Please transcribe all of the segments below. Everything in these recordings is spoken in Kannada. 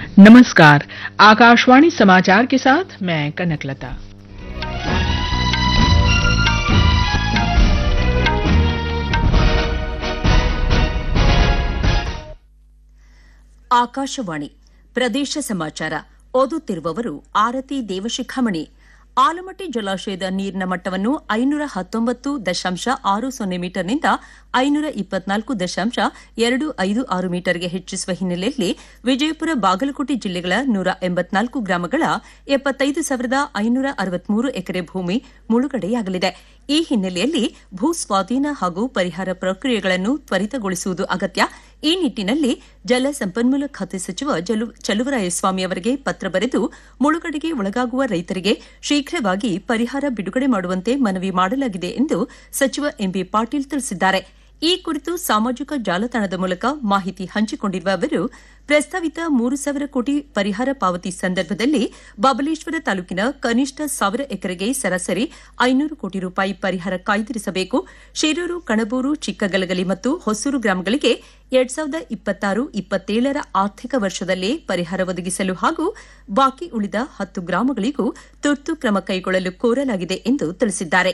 नमस्कार आकाशवाणी समाचार के साथ मैं कनकलता ಆಕಾಶವಾಣಿ ಪ್ರದೇಶ ಸಮಾಚಾರ ಓದುತ್ತಿರುವವರು ಆರತಿ ದೇವಶಿಖಾಮಣಿ ಆಲಮಟ್ಟಿ ಜಲಾಶಯದ ನೀರಿನ ಮಟ್ಟವನ್ನು ಐನೂರ ಹತ್ತೊಂಬತ್ತು ದಶಾಂಶ ಆರು ಸೊನ್ನೆ ಮೀಟರ್ನಿಂದ ಐನೂರ ಇಪ್ಪತ್ನಾಲ್ಕು ದಶಾಂಶ ಎರಡು ಐದು ಆರು ಮೀಟರ್ಗೆ ಹೆಚ್ಚಿಸುವ ಹಿನ್ನೆಲೆಯಲ್ಲಿ ವಿಜಯಪುರ ಬಾಗಲಕೋಟೆ ಜಿಲ್ಲೆಗಳ ನೂರ ಎಂಬತ್ನಾಲ್ಕು ಗ್ರಾಮಗಳ ಎಪ್ಪತ್ತೈದು ಸಾವಿರದ ಐನೂರ ಅರವತ್ಮೂರು ಎಕರೆ ಭೂಮಿ ಮುಳುಗಡೆಯಾಗಲಿದೆ ಈ ಹಿನ್ನೆಲೆಯಲ್ಲಿ ಭೂ ಸ್ವಾಧೀನ ಹಾಗೂ ಪರಿಹಾರ ಪ್ರಕ್ರಿಯೆಗಳನ್ನು ತ್ವರಿತಗೊಳಿಸುವುದು ಅಗತ್ಯ ಈ ನಿಟ್ಟಿನಲ್ಲಿ ಜಲ ಸಂಪನ್ಮೂಲ ಖಾತೆ ಸಚಿವ ಚಲುವರಾಯಸ್ವಾಮಿ ಅವರಿಗೆ ಪತ್ರ ಬರೆದು ಮುಳುಗಡೆಗೆ ಒಳಗಾಗುವ ರೈತರಿಗೆ ಶೀಘ್ರವಾಗಿ ಪರಿಹಾರ ಬಿಡುಗಡೆ ಮಾಡುವಂತೆ ಮನವಿ ಮಾಡಲಾಗಿದೆ ಎಂದು ಸಚಿವ ಎಂಬಿ ಪಾಟೀಲ್ ತಿಳಿಸಿದ್ದಾರೆ ಈ ಕುರಿತು ಸಾಮಾಜಿಕ ಜಾಲತಾಣದ ಮೂಲಕ ಮಾಹಿತಿ ಹಂಚಿಕೊಂಡಿರುವ ಅವರು ಪ್ರಸ್ತಾವಿತ ಮೂರು ಸಾವಿರ ಕೋಟಿ ಪರಿಹಾರ ಪಾವತಿ ಸಂದರ್ಭದಲ್ಲಿ ಬಬಲೇಶ್ವರ ತಾಲೂಕಿನ ಕನಿಷ್ಠ ಸಾವಿರ ಎಕರೆಗೆ ಸರಾಸರಿ ಐನೂರು ಕೋಟಿ ರೂಪಾಯಿ ಪರಿಹಾರ ಕಾಯ್ದಿರಿಸಬೇಕು ಶಿರೂರು ಕಣಬೂರು ಚಿಕ್ಕಗಲಗಲಿ ಮತ್ತು ಹೊಸೂರು ಗ್ರಾಮಗಳಿಗೆ ಎರಡ್ ಸಾವಿರದ ಇಪ್ಪತ್ತಾರು ಇಪ್ಪತ್ತೇಳರ ಆರ್ಥಿಕ ವರ್ಷದಲ್ಲೇ ಪರಿಹಾರ ಒದಗಿಸಲು ಹಾಗೂ ಬಾಕಿ ಉಳಿದ ಹತ್ತು ಗ್ರಾಮಗಳಿಗೂ ತುರ್ತು ಕ್ರಮ ಕೈಗೊಳ್ಳಲು ಕೋರಲಾಗಿದೆ ಎಂದು ತಿಳಿಸಿದ್ದಾರೆ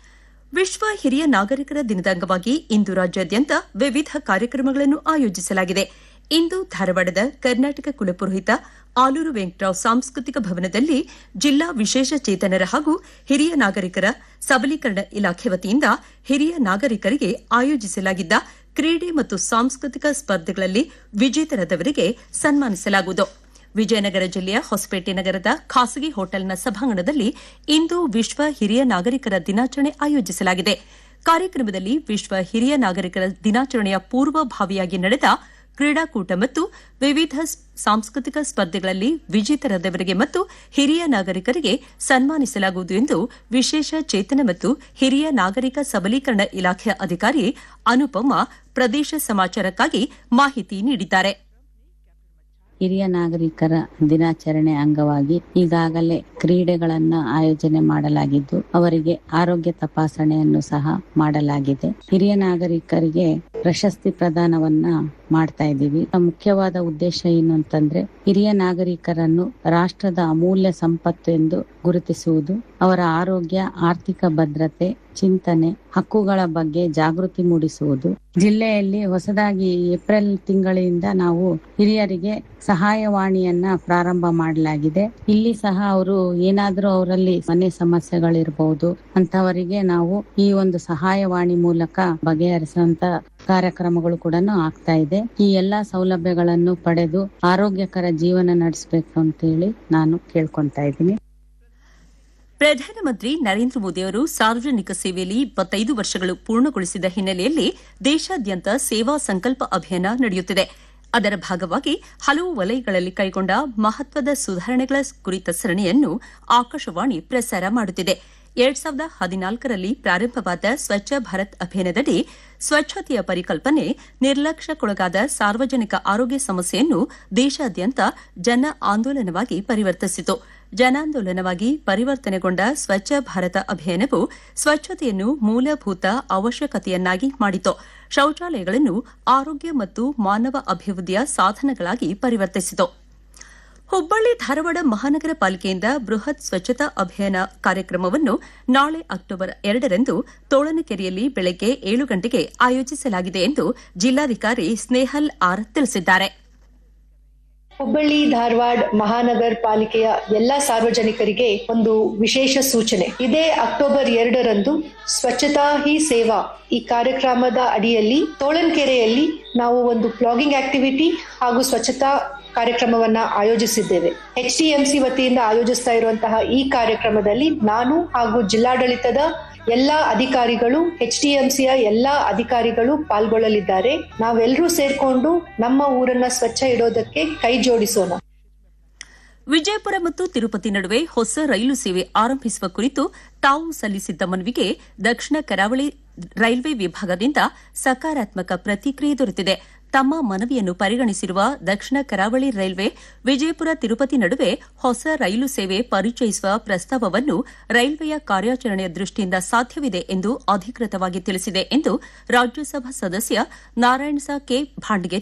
ವಿಶ್ವ ಹಿರಿಯ ನಾಗರಿಕರ ದಿನದ ಅಂಗವಾಗಿ ಇಂದು ರಾಜ್ಯಾದ್ಯಂತ ವಿವಿಧ ಕಾರ್ಯಕ್ರಮಗಳನ್ನು ಆಯೋಜಿಸಲಾಗಿದೆ ಇಂದು ಧಾರವಾಡದ ಕರ್ನಾಟಕ ಕುಲಪುರೋಹಿತ ಆಲೂರು ವೆಂಕಟರಾವ್ ಸಾಂಸ್ಕೃತಿಕ ಭವನದಲ್ಲಿ ಜಿಲ್ಲಾ ವಿಶೇಷ ಚೇತನರ ಹಾಗೂ ಹಿರಿಯ ನಾಗರಿಕರ ಸಬಲೀಕರಣ ಇಲಾಖೆ ವತಿಯಿಂದ ಹಿರಿಯ ನಾಗರಿಕರಿಗೆ ಆಯೋಜಿಸಲಾಗಿದ್ದ ಕ್ರೀಡೆ ಮತ್ತು ಸಾಂಸ್ಕೃತಿಕ ಸ್ಪರ್ಧೆಗಳಲ್ಲಿ ವಿಜೇತರಾದವರಿಗೆ ಸನ್ಮಾನಿಸಲಾಗುವುದು ವಿಜಯನಗರ ಜಿಲ್ಲೆಯ ಹೊಸಪೇಟೆ ನಗರದ ಖಾಸಗಿ ಹೋಟೆಲ್ನ ಸಭಾಂಗಣದಲ್ಲಿ ಇಂದು ವಿಶ್ವ ಹಿರಿಯ ನಾಗರಿಕರ ದಿನಾಚರಣೆ ಆಯೋಜಿಸಲಾಗಿದೆ ಕಾರ್ಯಕ್ರಮದಲ್ಲಿ ವಿಶ್ವ ಹಿರಿಯ ನಾಗರಿಕರ ದಿನಾಚರಣೆಯ ಪೂರ್ವಭಾವಿಯಾಗಿ ನಡೆದ ಕ್ರೀಡಾಕೂಟ ಮತ್ತು ವಿವಿಧ ಸಾಂಸ್ಕೃತಿಕ ಸ್ಪರ್ಧೆಗಳಲ್ಲಿ ವಿಜೇತರಾದವರಿಗೆ ಮತ್ತು ಹಿರಿಯ ನಾಗರಿಕರಿಗೆ ಸನ್ಮಾನಿಸಲಾಗುವುದು ಎಂದು ವಿಶೇಷ ಚೇತನ ಮತ್ತು ಹಿರಿಯ ನಾಗರಿಕ ಸಬಲೀಕರಣ ಇಲಾಖೆಯ ಅಧಿಕಾರಿ ಅನುಪಮ ಪ್ರದೇಶ ಸಮಾಚಾರಕ್ಕಾಗಿ ಮಾಹಿತಿ ನೀಡಿದ್ದಾರೆ ಹಿರಿಯ ನಾಗರಿಕರ ದಿನಾಚರಣೆ ಅಂಗವಾಗಿ ಈಗಾಗಲೇ ಕ್ರೀಡೆಗಳನ್ನ ಆಯೋಜನೆ ಮಾಡಲಾಗಿದ್ದು ಅವರಿಗೆ ಆರೋಗ್ಯ ತಪಾಸಣೆಯನ್ನು ಸಹ ಮಾಡಲಾಗಿದೆ ಹಿರಿಯ ನಾಗರಿಕರಿಗೆ ಪ್ರಶಸ್ತಿ ಪ್ರದಾನವನ್ನ ಮಾಡ್ತಾ ಇದ್ದೀವಿ ಮುಖ್ಯವಾದ ಉದ್ದೇಶ ಏನು ಅಂತಂದ್ರೆ ಹಿರಿಯ ನಾಗರಿಕರನ್ನು ರಾಷ್ಟ್ರದ ಅಮೂಲ್ಯ ಸಂಪತ್ತು ಎಂದು ಗುರುತಿಸುವುದು ಅವರ ಆರೋಗ್ಯ ಆರ್ಥಿಕ ಭದ್ರತೆ ಚಿಂತನೆ ಹಕ್ಕುಗಳ ಬಗ್ಗೆ ಜಾಗೃತಿ ಮೂಡಿಸುವುದು ಜಿಲ್ಲೆಯಲ್ಲಿ ಹೊಸದಾಗಿ ಏಪ್ರಿಲ್ ತಿಂಗಳಿಂದ ನಾವು ಹಿರಿಯರಿಗೆ ಸಹಾಯವಾಣಿಯನ್ನ ಪ್ರಾರಂಭ ಮಾಡಲಾಗಿದೆ ಇಲ್ಲಿ ಸಹ ಅವರು ಏನಾದ್ರೂ ಅವರಲ್ಲಿ ಮನೆ ಸಮಸ್ಯೆಗಳಿರಬಹುದು ಅಂತವರಿಗೆ ನಾವು ಈ ಒಂದು ಸಹಾಯವಾಣಿ ಮೂಲಕ ಬಗೆಹರಿಸುವಂತ ಕಾರ್ಯಕ್ರಮಗಳು ಕೂಡ ಆಗ್ತಾ ಇದೆ ಈ ಎಲ್ಲಾ ಸೌಲಭ್ಯಗಳನ್ನು ಪಡೆದು ಆರೋಗ್ಯಕರ ಜೀವನ ನಡೆಸಬೇಕು ಅಂತೇಳಿ ನಾನು ಕೇಳ್ಕೊಂತಾ ಇದ್ದೀನಿ ಪ್ರಧಾನಮಂತ್ರಿ ನರೇಂದ್ರ ಮೋದಿ ಅವರು ಸಾರ್ವಜನಿಕ ಸೇವೆಯಲ್ಲಿ ಇಪ್ಪತ್ತೈದು ವರ್ಷಗಳು ಪೂರ್ಣಗೊಳಿಸಿದ ಹಿನ್ನೆಲೆಯಲ್ಲಿ ದೇಶಾದ್ಯಂತ ಸೇವಾ ಸಂಕಲ್ಪ ಅಭಿಯಾನ ನಡೆಯುತ್ತಿದೆ ಅದರ ಭಾಗವಾಗಿ ಹಲವು ವಲಯಗಳಲ್ಲಿ ಕೈಗೊಂಡ ಮಹತ್ವದ ಸುಧಾರಣೆಗಳ ಕುರಿತ ಸರಣಿಯನ್ನು ಆಕಾಶವಾಣಿ ಪ್ರಸಾರ ಮಾಡುತ್ತಿದೆ ಎರಡ್ ಸಾವಿರದ ಹದಿನಾಲ್ಕರಲ್ಲಿ ಪ್ರಾರಂಭವಾದ ಸ್ವಚ್ಛ ಭಾರತ್ ಅಭಿಯಾನದಡಿ ಸ್ವಚ್ಛತೆಯ ಪರಿಕಲ್ಪನೆ ನಿರ್ಲಕ್ಷ್ಯಕ್ಕೊಳಗಾದ ಸಾರ್ವಜನಿಕ ಆರೋಗ್ಯ ಸಮಸ್ಯೆಯನ್ನು ದೇಶಾದ್ಯಂತ ಜನ ಆಂದೋಲನವಾಗಿ ಪರಿವರ್ತಿಸಿತು ಜನಾಂದೋಲನವಾಗಿ ಪರಿವರ್ತನೆಗೊಂಡ ಸ್ವಚ್ಛ ಭಾರತ ಅಭಿಯಾನವು ಸ್ವಚ್ಛತೆಯನ್ನು ಮೂಲಭೂತ ಅವಶ್ಯಕತೆಯನ್ನಾಗಿ ಮಾಡಿತು ಶೌಚಾಲಯಗಳನ್ನು ಆರೋಗ್ಯ ಮತ್ತು ಮಾನವ ಅಭಿವೃದ್ಧಿಯ ಸಾಧನಗಳಾಗಿ ಪರಿವರ್ತಿಸಿತು ಹುಬ್ಬಳ್ಳಿ ಧಾರವಾಡ ಮಹಾನಗರ ಪಾಲಿಕೆಯಿಂದ ಬೃಹತ್ ಸ್ವಚ್ಛತಾ ಅಭಿಯಾನ ಕಾರ್ಯಕ್ರಮವನ್ನು ನಾಳೆ ಅಕ್ಟೋಬರ್ ಎರಡರಂದು ತೋಳನಕೆರೆಯಲ್ಲಿ ಬೆಳಗ್ಗೆ ಏಳು ಗಂಟೆಗೆ ಆಯೋಜಿಸಲಾಗಿದೆ ಎಂದು ಜಿಲ್ಲಾಧಿಕಾರಿ ಸ್ನೇಹಲ್ ಆರ್ ತಿಳಿಸಿದ್ದಾರೆ ಹುಬ್ಬಳ್ಳಿ ಧಾರವಾಡ ಮಹಾನಗರ ಪಾಲಿಕೆಯ ಎಲ್ಲಾ ಸಾರ್ವಜನಿಕರಿಗೆ ಒಂದು ವಿಶೇಷ ಸೂಚನೆ ಇದೇ ಅಕ್ಟೋಬರ್ ಎರಡರಂದು ಸ್ವಚ್ಛತಾ ಹಿ ಸೇವಾ ಈ ಕಾರ್ಯಕ್ರಮದ ಅಡಿಯಲ್ಲಿ ತೋಳನ್ಕೆರೆಯಲ್ಲಿ ನಾವು ಒಂದು ಪ್ಲಾಗಿಂಗ್ ಆಕ್ಟಿವಿಟಿ ಹಾಗೂ ಸ್ವಚ್ಛತಾ ಕಾರ್ಯಕ್ರಮವನ್ನ ಆಯೋಜಿಸಿದ್ದೇವೆ ಎಚ್ ಟಿ ಎಂ ಸಿ ವತಿಯಿಂದ ಆಯೋಜಿಸ್ತಾ ಇರುವಂತಹ ಈ ಕಾರ್ಯಕ್ರಮದಲ್ಲಿ ನಾನು ಹಾಗೂ ಜಿಲ್ಲಾಡಳಿತದ ಎಲ್ಲಾ ಅಧಿಕಾರಿಗಳು ಎಚ್ ಟಿ ಎಂ ಸಿಯ ಎಲ್ಲಾ ಅಧಿಕಾರಿಗಳು ಪಾಲ್ಗೊಳ್ಳಲಿದ್ದಾರೆ ನಾವೆಲ್ಲರೂ ಸೇರ್ಕೊಂಡು ನಮ್ಮ ಊರನ್ನ ಸ್ವಚ್ಛ ಇಡೋದಕ್ಕೆ ಕೈ ಜೋಡಿಸೋಣ ವಿಜಯಪುರ ಮತ್ತು ತಿರುಪತಿ ನಡುವೆ ಹೊಸ ರೈಲು ಸೇವೆ ಆರಂಭಿಸುವ ಕುರಿತು ತಾವು ಸಲ್ಲಿಸಿದ್ದ ಮನವಿಗೆ ದಕ್ಷಿಣ ಕರಾವಳಿ ರೈಲ್ವೆ ವಿಭಾಗದಿಂದ ಸಕಾರಾತ್ಮಕ ಪ್ರತಿಕ್ರಿಯೆ ದೊರೆತಿದೆ ತಮ್ಮ ಮನವಿಯನ್ನು ಪರಿಗಣಿಸಿರುವ ದಕ್ಷಿಣ ಕರಾವಳಿ ರೈಲ್ವೆ ವಿಜಯಪುರ ತಿರುಪತಿ ನಡುವೆ ಹೊಸ ರೈಲು ಸೇವೆ ಪರಿಚಯಿಸುವ ಪ್ರಸ್ತಾವವನ್ನು ರೈಲ್ವೆಯ ಕಾರ್ಯಾಚರಣೆಯ ದೃಷ್ಟಿಯಿಂದ ಸಾಧ್ಯವಿದೆ ಎಂದು ಅಧಿಕೃತವಾಗಿ ತಿಳಿಸಿದೆ ಎಂದು ರಾಜ್ಯಸಭಾ ಸದಸ್ಯ ನಾರಾಯಣಸ ಕೆ ಭಾಂಡ್ಗೆ